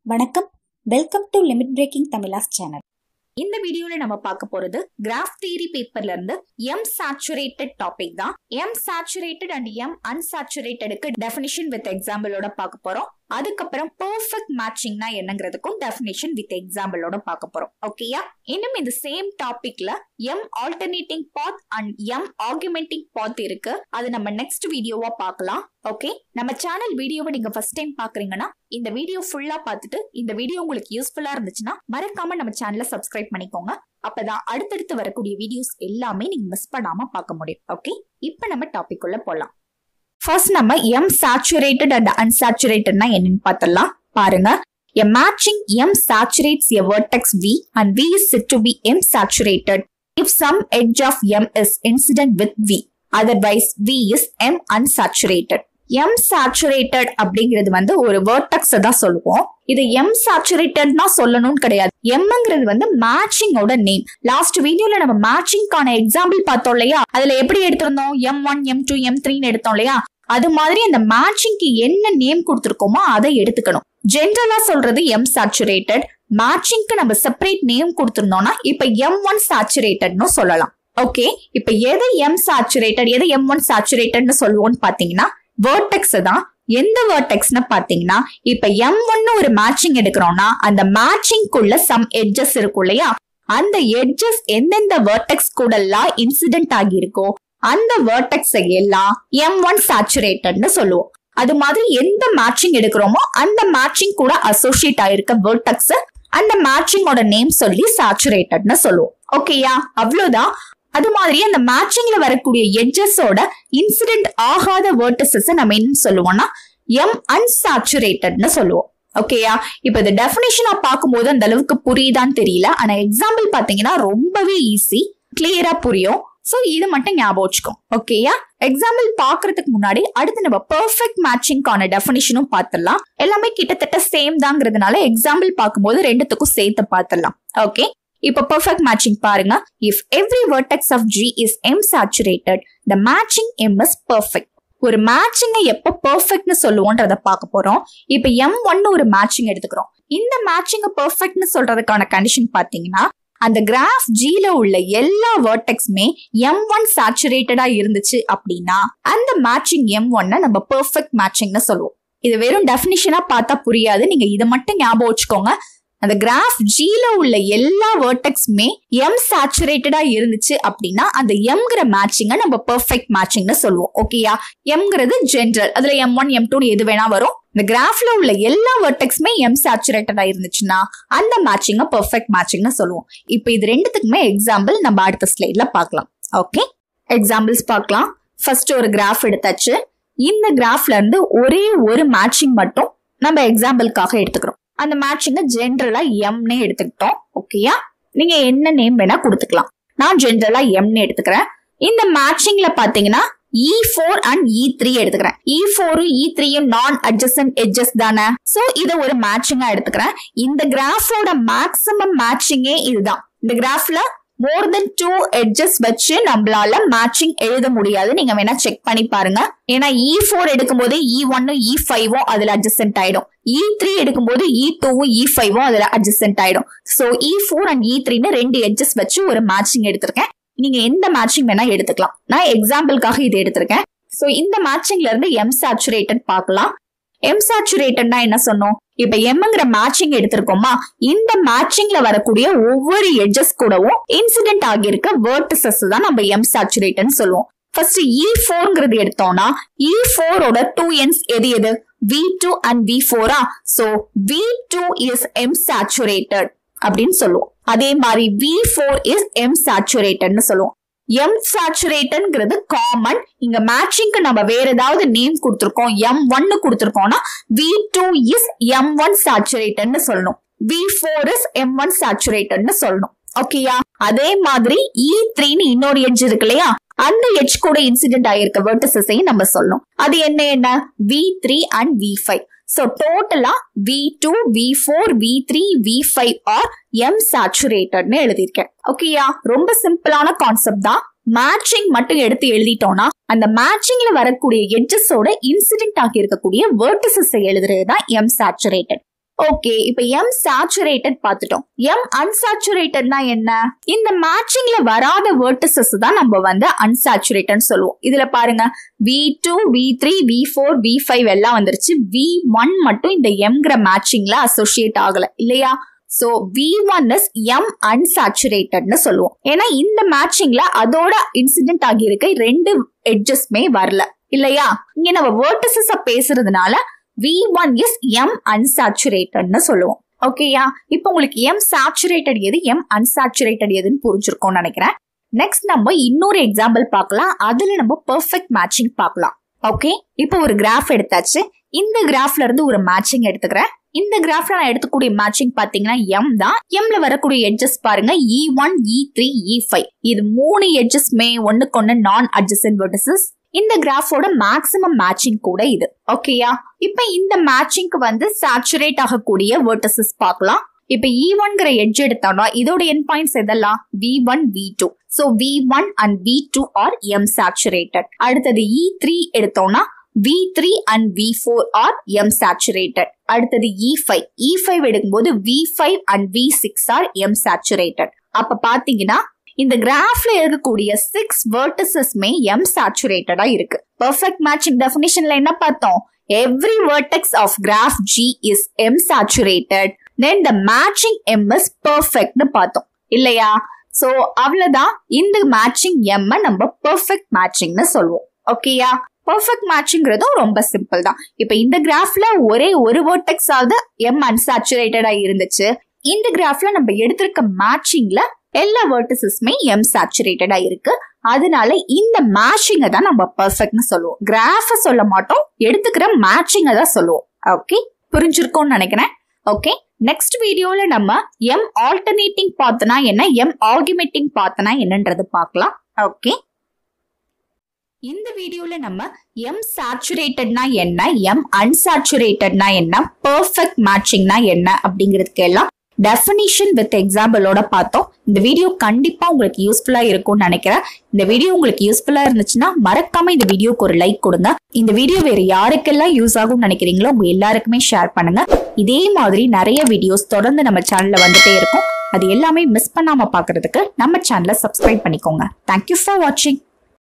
வணக்கம் welcome to limit breaking Tamizhas channel இந்த வீடியோல நம்ம பார்க்க போறது கிராஃப் தியரி பேப்பர்ல இருந்து எம் சாச்சுரேட்டட் டாபிக் தான் எம் சாச்சுரேட்டட் அண்ட் எம் அன்சாச்சுரேட்டடுக்கு டெஃபினிஷன் வித் எக்ஸாம்பிளோட பார்க்க போறோம் அதுக்கப்புறம் பெர்ஃபெக்ட் மேட்சிங்னா என்னங்கிறதுக்கும் டெஃபினிஷன் வித் எக்ஸாம்பிளோட பார்க்க போறோம் ஓகேயா இன்னும் இந்த சேம் டாபிக்ல M alternating path and M augmenting path இருக்கு அது நம்ம நெக்ஸ்ட் வீடியோவா பார்க்கலாம் ஓகே நம்ம சேனல் வீடியோவை நீங்க ஃபர்ஸ்ட் டைம் பாக்குறீங்கன்னா இந்த வீடியோ ஃபுல்லா பார்த்துட்டு இந்த வீடியோ உங்களுக்கு யூஸ்ஃபுல்லா இருந்துச்சுன்னா மறக்காம நம்ம சேனலை சப்ஸ்கிரைப் பண்ணிக்கோங்க அப்பதான் அடுத்தடுத்து வரக்கூடிய வீடியோஸ் எல்லாமே நீங்க மிஸ் பண்ணாம பார்க்க முடியும் ஓகே இப்போ நம்ம டாபிக் உள்ள போலாம் ஃபர்ஸ்ட் நம்ம எம் சாச்சுரேட்டட் அண்ட் அன்சாச்சுரேட்டட்னா என்னன்னு பார்த்தலாம் பாருங்க A matching M saturates a vertex V and V is said to be M saturated if some edge of M is incident with V. Otherwise, V is M unsaturated. M saturated அப்படிங்கிறது வந்து ஒரு vertex தான் சொல்லுவோம் இது M saturated சொல்லணும்னு கிடையாது எம்ங்கிறது வந்து மேட்சிங்கோட name last வீடியோல நம்ம மேட்சிங்கான எக்ஸாம்பிள் பார்த்தோம் இல்லையா அதுல எப்படி எடுத்திருந்தோம் M one M two M த்ரீன்னு எடுத்தோம் இல்லையா அது மாதிரி அந்த மேட்சிங்க்கு என்ன நேம் கொடுத்துருக்கோமோ அதை எடுத்துக்கணும் ஜென்ரலா சொல்றது எம் சாச்சுரேட்டட் மேட்சிங்க்கு நம்ம செப்பரேட் நேம் கொடுத்திருந்தோம்னா இப்ப எம் ஒன் சாச்சுரேட்டட்னு சொல்லலாம் ஓகே இப்ப எது எம் சாச்சுரேட்டட் எது எம் ஒன் சாச்சுரேட்டட்னு சொல்லுவோம்னு பாத்தீங்கன்னா வேர்டெக்ஸ் தான் எந்த வேர்டெக்ஸ்னு பாத்தீங்கன்னா இப்ப எம் ஒன்னு ஒரு மேட்சிங் எடுக்கிறோம்னா அந்த மேட்சிங்குள்ள சம் எட்ஜஸ் இருக்கும் இல்லையா அந்த எட்ஜஸ் எந்தெந்த வேர்டெக்ஸ் கூட எல்லாம் இன்சிடென்ட் ஆகியிருக்கோ அந்த வேர்டெக்ஸ் எல்லாம் எம் ஒன் சாச்சுரேட்டட்னு சொல்லுவோம் அது மாதிரி எந்த மேட்சிங் எடுக்கிறோமோ அந்த மேட்சிங் கூட அசோசியேட் ஆயிருக்க வேர்டெக்ஸ் அந்த மேட்சிங்கோட நேம் சொல்லி சாச்சுரேட்டட்னு சொல்லுவோம் ஓகேயா அவ்வளவுதான் அது மாதிரி அந்த மேட்சிங்ல வரக்கூடிய எட்ஜஸோட இன்சிடென்ட் ஆகாத வேர்டசஸ் நம்ம என்ன சொல்லுவோம்னா எம் அன்சாச்சுரேட்டட்னு சொல்லுவோம் ஓகேயா இப்ப இந்த டெபினேஷனா பார்க்கும்போது அந்த அளவுக்கு புரியுதான்னு தெரியல ஆனா எக்ஸாம்பிள் பாத்தீங்கன்னா ரொம்பவே ஈஸி கிளியரா புரியும் சோ இது மட்டும் ஞாபகம் வச்சுக்கோம் ஓகேயா எக்ஸாம்பிள் பாக்குறதுக்கு முன்னாடி அடுத்து நம்ம பெர்ஃபெக்ட் மேட்சிங்கான டெஃபினிஷனும் பார்த்துடலாம் எல்லாமே கிட்டத்தட்ட சேம் தாங்கிறதுனால எக்ஸாம்பிள் பார்க்கும்போது ரெண்டுத்துக்கும் சேர்த்து பார்த்துடலாம் ஓகே இப்போ பெர்ஃபெக்ட் மேட்சிங் பாருங்க if every vertex of G is M saturated the matching M is perfect ஒரு மேட்சிங்கை எப்போ பெர்ஃபெக்ட்னு சொல்லுவோன்றத பார்க்க போறோம் இப்போ எம் ஒன்னு ஒரு மேட்சிங் எடுத்துக்கிறோம் இந்த மேட்சிங்கை பெர்ஃபெக்ட்னு சொல்றதுக்கான கண்டிஷன் பாத்தீங்கன்னா அந்த கிராஃப் ஜில உள்ள எல்லா வேர்டெக்ஸுமே எம் ஒன் சாச்சுரேட்டடா இருந்துச்சு அப்படின்னா அந்த மேட்சிங் எம் ஒன்ன நம்ம பெர்ஃபெக்ட் மேட்சிங்னு சொல்லுவோம் இது வெறும் டெஃபினிஷனா பார்த்தா புரியாது நீங்க இதை மட்டும் ஞாபகம் வச்சுக்கோங்க அந்த கிராஃப் ஜில உள்ள எல்லா வேர்டெக்ஸுமே எம் சாச்சுரேட்டடா இருந்துச்சு அப்படின்னா அந்த எம்ங்கிற மேட்சிங்கை நம்ம பெர்ஃபெக்ட் மேட்சிங்னு சொல்லுவோம் ஓகேயா எம்ங்கிறது ஜென்ரல் அதுல எம் ஒன் எம் டூ எது வேணா வரும் இந்த கிராஃப்ல உள்ள எல்லா வேர்டெக்ஸுமே எம் சாச்சுரேட்டடா இருந்துச்சுன்னா அந்த மேட்சிங்கை பெர்ஃபெக்ட் மேட்சிங்னு சொல்லுவோம் இப்போ இது ரெண்டுத்துக்குமே எக்ஸாம்பிள் நம்ம அடுத்த ஸ்லைட்ல பார்க்கலாம் ஓகே எக்ஸாம்பிள்ஸ் பார்க்கலாம் ஃபர்ஸ்ட் ஒரு கிராஃப் எடுத்தாச்சு இந்த கிராஃப்ல இருந்து ஒரே ஒரு மேட்சிங் மட்டும் நம்ம எக்ஸாம்பிளுக்காக எடுத்துக்கிறோம் அந்த மேட்சிங்க ஜென்ரலா எம்னே எடுத்துக்கிட்டோம் ஓகேயா நீங்க என்ன நேம் வேணா கொடுத்துக்கலாம் நான் ஜென்ரலா எம்னு எடுத்துக்கிறேன் இந்த மேட்சிங்ல பாத்தீங்கன்னா E four and E three எடுத்துக்கிறேன் இ ஃபோரும் இ த்ரீயும் நான் அட்ஜஸ்ட் எட்ஜஸ் தானே சோ இத ஒரு மேட்சிங்கா எடுத்துக்கிறேன் இந்த கிராஃபோட மேக்ஸிமம் மேட்சிங்கே இதுதான் இந்த கிராஃப்ல மோர் தென் டூ எட்ஜஸ் வச்சு நம்மளால மேட்சிங் எழுத முடியாது நீங்க வேணா செக் பண்ணி பாருங்க ஏன்னா இ ஃபோர் எடுக்கும் போது இ ஒன்னும் இ ஃபைவும் அதுல அட்ஜஸ்டன்ட் ஆயிடும் இ த்ரீ எடுக்கும்போது இ டூவும் இ ஃபைவும் அதுல அட்ஜஸ்டன்ட் ஆயிடும் so E four and E த்ரீன்னு ரெண்டு எட்ஜஸ் வச்சு ஒரு மேட்சிங் எடுத்திருக்கேன் நீங்க எந்த மேட்சிங் வேணா எடுத்துக்கலாம் நான் எக்ஸாம்பிளுக்காக இது எடுத்திருக்கேன் சோ இந்த மேட்சிங்ல இருந்து எம் சாச்சுரேட்டட் பார்க்கலாம் எம் சாச்சுரேட்டட்னா என்ன சொன்னோம் இப்ப எம்ங்கிற மேட்சிங் எடுத்திருக்கோமா இந்த மேட்சிங்ல வரக்கூடிய ஒவ்வொரு எட்ஜஸ் கூடவும் இன்சிடென்ட் ஆகியிருக்க வேர்டிசஸ் தான் நம்ம எம் சாச்சுரேட்டன் சொல்லுவோம் ஃபர்ஸ்ட் இ ஃபோர்ங்கிறது எடுத்தோம்னா இ ஃபோரோட டூ என்ஸ் எது எது வி டூ அண்ட் வி ஃபோரா so V two is M saturated அப்படின்னு சொல்லுவோம் அதே மாதிரி வி ஃபோர் இஸ் எம் சாச்சுரேட்டட்னு சொல்லுவோம் எம் சாச்சுரேட்டன்ங்கிறது காமன் இங்க மேட்சிங்க்கு நம்ம வேற ஏதாவது நேம் கொடுத்துருக்கோம் எம் ஒன்னு கொடுத்துருக்கோம்னா V two is M one சாச்சுரேட்டட்னு சொல்லணும் V four is M one சாச்சுரேட்டட்னு சொல்லணும் ஓகேயா அதே மாதிரி இ த்ரீன்னு இன்னொரு எட்ஜ் இருக்கு இல்லையா அந்த எட்ஜ் கூட இன்சிடென்ட் ஆயிருக்க வேர்டிசஸையும் நம்ம சொல்லணும் அது என்ன என்ன V three and V five so டோட்டலா V two V four V three V five are M சாச்சுரேட்டட்னு எழுதியிருக்கேன் ஓகேயா ரொம்ப சிம்பிளான கான்செப்ட் தான் மேட்சிங் மட்டும் எடுத்து எழுதிட்டோம்னா அந்த மேட்சிங்ல வரக்கூடிய எட்ஜஸோட இன்சிடென்ட் ஆகி இருக்கக்கூடிய வேர்டிசஸ் எழுதுறது தான் எம் சாச்சுரேட்டட் ஓகே இப்ப எம் சாச்சுரேட்டட் பார்த்துட்டோம் எம் அன்சாச்சுரேட்டட்னா என்ன இந்த மேட்சிங்ல வராத வேர்டிசஸ் தான் நம்ம வந்து அன்சாச்சுரேட்டட் சொல்லுவோம் இதுல பாருங்க V two V three V four V five எல்லாம் வந்துருச்சு வி ஒன் மட்டும் இந்த எம்ங்கிற மேட்சிங்ல அசோசியேட் ஆகல இல்லையா so V one is M அன்சாச்சுரேட்டட்னு சொல்லுவோம் ஏன்னா இந்த மேட்சிங்ல அதோட இன்சிடென்ட் ஆகியிருக்க ரெண்டு எட்ஜஸ்மே வரல இல்லையா இங்க நம்ம வேர்டிசஸ் பேசுறதுனால வி ஒன் இஸ் எம் அன்சாச்சுரேட்டட்னு சொல்லுவோம் ஓகேயா இப்போ உங்களுக்கு எம் சாச்சுரேட்டட் எது எம் அன்சாச்சுரேட்டட் எதுன்னு புரிஞ்சிருக்கோம்னு நினைக்கிறேன் நெக்ஸ்ட் நம்ம இன்னொரு எக்ஸாம்பிள் பார்க்கலாம் அதுல நம்ம பெர்ஃபெக்ட் மேட்சிங் பார்க்கலாம் ஓகே இப்போ ஒரு கிராஃப் எடுத்தாச்சு இந்த கிராஃப்ல இருந்து ஒரு மேட்சிங் எடுத்துக்கிறேன் இந்த கிராஃப்ல நான் எடுத்துக்கூடிய மேட்சிங் பாத்தீங்கன்னா எம் தான் எம்ல வரக்கூடிய எட்ஜஸ் பாருங்க E one E three E five இது மூணு எட்ஜஸ்மே ஒன்னுக்கு ஒன்னு நான் அட்ஜசன் வெர்டிசஸ் இந்த கிராஃபோட மேக்ஸிமம் மேட்சிங் கூட இது ஓகேயா இப்ப இந்த மேட்சிங்க்கு வந்து சாச்சுரேட் ஆகக்கூடிய வெர்டிசஸ் பார்க்கலாம் இப்ப இ ஒன்கிற எட்ஜ் எடுத்தோம்னா இதோட என் பாயிண்ட்ஸ் எதெல்லாம் V one V two so V one and V two are M saturated அடுத்தது இ த்ரீ எடுத்தோம்னா V three and V four are M saturated அடுத்தது இ ஃபைவ் இ ஃபைவ் எடுக்கும்போது V five and V six are M saturated அப்ப பாத்தீங்கன்னா இந்த கிராஃப்ல இருக்கக்கூடிய six வேர்டிசஸ்மே M சாச்சுரேட்டடா இருக்கு perfect matching டெஃபினிஷன்ல என்ன பார்த்தோம் every vertex of graph G is M saturated then the matching M is பெர்ஃபெக்ட்னு பார்த்தோம் இல்லையா சோ அவ்வளவுதான் இந்த மேட்சிங் எம் நம்ம பெர்ஃபெக்ட் மேட்சிங்னு சொல்லுவோம் ஓகேயா பெர்ஃபெக்ட் மேட்சிங்கிறதும் ரொம்ப சிம்பிள் தான் இப்ப இந்த கிராஃப்ல ஒரே ஒரு வேர்டெக்ஸ் ஆகுது எம் அன்சாச்சுரேட்டடா இருந்துச்சு இந்த கிராஃப்ல நம்ம எடுத்திருக்க மேட்சிங்ல எல்லா வேர்டிசஸ்மே எம் சாச்சுரேட்டடா இருக்கு அதனால இந்த மேட்சிங்கை தான் நம்ம பெர்ஃபெக்ட்னு சொல்லுவோம் கிராஃப சொல்ல மாட்டோம் எடுத்துக்கிற மேட்சிங்கை தான் சொல்லுவோம் ஓகே புரிஞ்சிருக்கோம்னு நினைக்கிறேன் ஓகே நெக்ஸ்ட் வீடியோல நம்ம எம் ஆல்டர்னேட்டிங் பார்த்தனா என்ன எம் ஆர்குமெண்டிங் பார்த்தனா என்னன்றது பார்க்கலாம் ஓகே இந்த வீடியோல நம்ம எம் சாச்சுரேட்டட்னா என்ன எம் அன்சாச்சுரேட்டட்னா என்ன பெர்ஃபெக்ட் மேட்சிங்னா என்ன அப்படிங்கிறதுக்கு எல்லாம் டெஃபினிஷன் வித் எக்ஸாம்பிளோட பார்த்தோம் இந்த வீடியோ கண்டிப்பா உங்களுக்கு யூஸ்ஃபுல்லா இருக்கும்னு நினைக்கிறேன் இந்த வீடியோ உங்களுக்கு யூஸ்ஃபுல்லா இருந்துச்சுன்னா மறக்காம இந்த வீடியோக்கு ஒரு லைக் கொடுங்க இந்த வீடியோ வேற யாருக்கெல்லாம் யூஸ் ஆகும்னு நினைக்கிறீங்களோ உங்க எல்லாருக்குமே ஷேர் பண்ணுங்க இதே மாதிரி நிறைய வீடியோஸ் தொடர்ந்து நம்ம சேனல்ல வந்துட்டே இருக்கும் அது எல்லாமே மிஸ் பண்ணாம பாக்குறதுக்கு நம்ம சேனலை சப்ஸ்கிரைப் பண்ணிக்கோங்க தேங்க்யூ ஃபார் வாட்சிங்